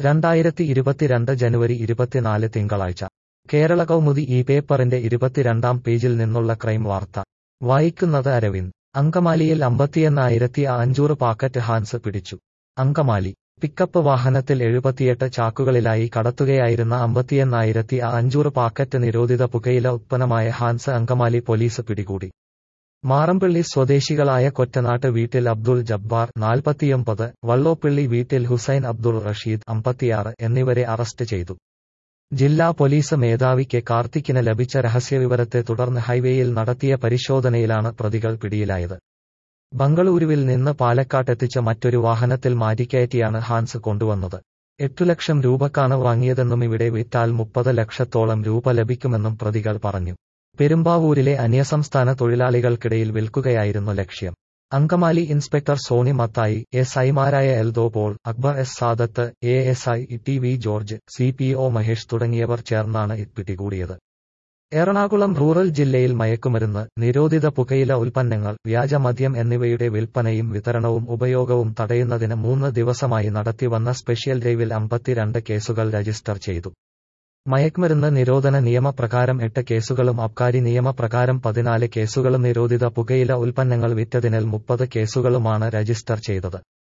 രണ്ടായിരത്തി ഇരുപത്തിരണ്ട് ജനുവരി ഇരുപത്തിനാല് തിങ്കളാഴ്ച കേരള കൗമുദി ഈ പേപ്പറിന്റെ ഇരുപത്തിരണ്ടാം പേജിൽ നിന്നുള്ള ക്രൈം വാർത്ത വായിക്കുന്നത് അരവിന്ദ് അങ്കമാലിയിൽ അമ്പത്തിയെണ്ണായിരത്തി അഞ്ഞൂറ് പാക്കറ്റ് ഹാൻസ് പിടിച്ചു അങ്കമാലി പിക്കപ്പ് വാഹനത്തിൽ എഴുപത്തിയെട്ട് ചാക്കുകളിലായി കടത്തുകയായിരുന്ന അമ്പത്തിയെണ്ണായിരത്തി അഞ്ഞൂറ് പാക്കറ്റ് നിരോധിത പുകയില ഉത്പന്നമായ ഹാൻസ് അങ്കമാലി പോലീസ് പിടികൂടി മാറമ്പള്ളി സ്വദേശികളായ കൊറ്റനാട്ട് വീട്ടിൽ അബ്ദുൾ ജബ്ബാർ നാൽപ്പത്തിയൊമ്പത് വള്ളോപ്പിള്ളി വീട്ടിൽ ഹുസൈൻ അബ്ദുൾ റഷീദ് അമ്പത്തിയാറ് എന്നിവരെ അറസ്റ്റ് ചെയ്തു ജില്ലാ പോലീസ് മേധാവി കെ കാർത്തിക്കിന് ലഭിച്ച രഹസ്യവിവരത്തെ തുടർന്ന് ഹൈവേയിൽ നടത്തിയ പരിശോധനയിലാണ് പ്രതികൾ പിടിയിലായത് ബംഗളൂരുവിൽ നിന്ന് പാലക്കാട്ടെത്തിച്ച മറ്റൊരു വാഹനത്തിൽ മാറ്റിക്കയറ്റിയാണ് ഹാൻസ് കൊണ്ടുവന്നത് എട്ടു ലക്ഷം രൂപക്കാണ് വാങ്ങിയതെന്നും ഇവിടെ വിറ്റാൽ മുപ്പത് ലക്ഷത്തോളം രൂപ ലഭിക്കുമെന്നും പ്രതികൾ പറഞ്ഞു പെരുമ്പാവൂരിലെ അന്യസംസ്ഥാന തൊഴിലാളികൾക്കിടയിൽ വിൽക്കുകയായിരുന്നു ലക്ഷ്യം അങ്കമാലി ഇൻസ്പെക്ടർ സോണി മത്തായി എസ് ഐമാരായ Eldho Paul Akbar S Sadath A S I T V George C P O Mahesh തുടങ്ങിയവർ ചേർന്നാണ് പിടികൂടിയത് എറണാകുളം റൂറൽ ജില്ലയിൽ മയക്കുമരുന്ന് നിരോധിത പുകയില ഉൽപ്പന്നങ്ങൾ വ്യാജമദ്യം എന്നിവയുടെ വിൽപ്പനയും വിതരണവും ഉപയോഗവും തടയുന്നതിന് മൂന്ന് ദിവസമായി നടത്തിവന്ന സ്പെഷ്യൽ ഡ്രൈവിൽ അമ്പത്തിരണ്ട് കേസുകൾ രജിസ്റ്റർ ചെയ്തു മയക്കുമരുന്ന് നിരോധന നിയമപ്രകാരം എട്ട് കേസുകളും അബ്കാരി നിയമപ്രകാരം പതിനാല് കേസുകളും നിരോധിത പുകയില ഉൽപ്പന്നങ്ങൾ വിറ്റതിനിൽ മുപ്പത് കേസുകളുമാണ് രജിസ്റ്റർ ചെയ്തത്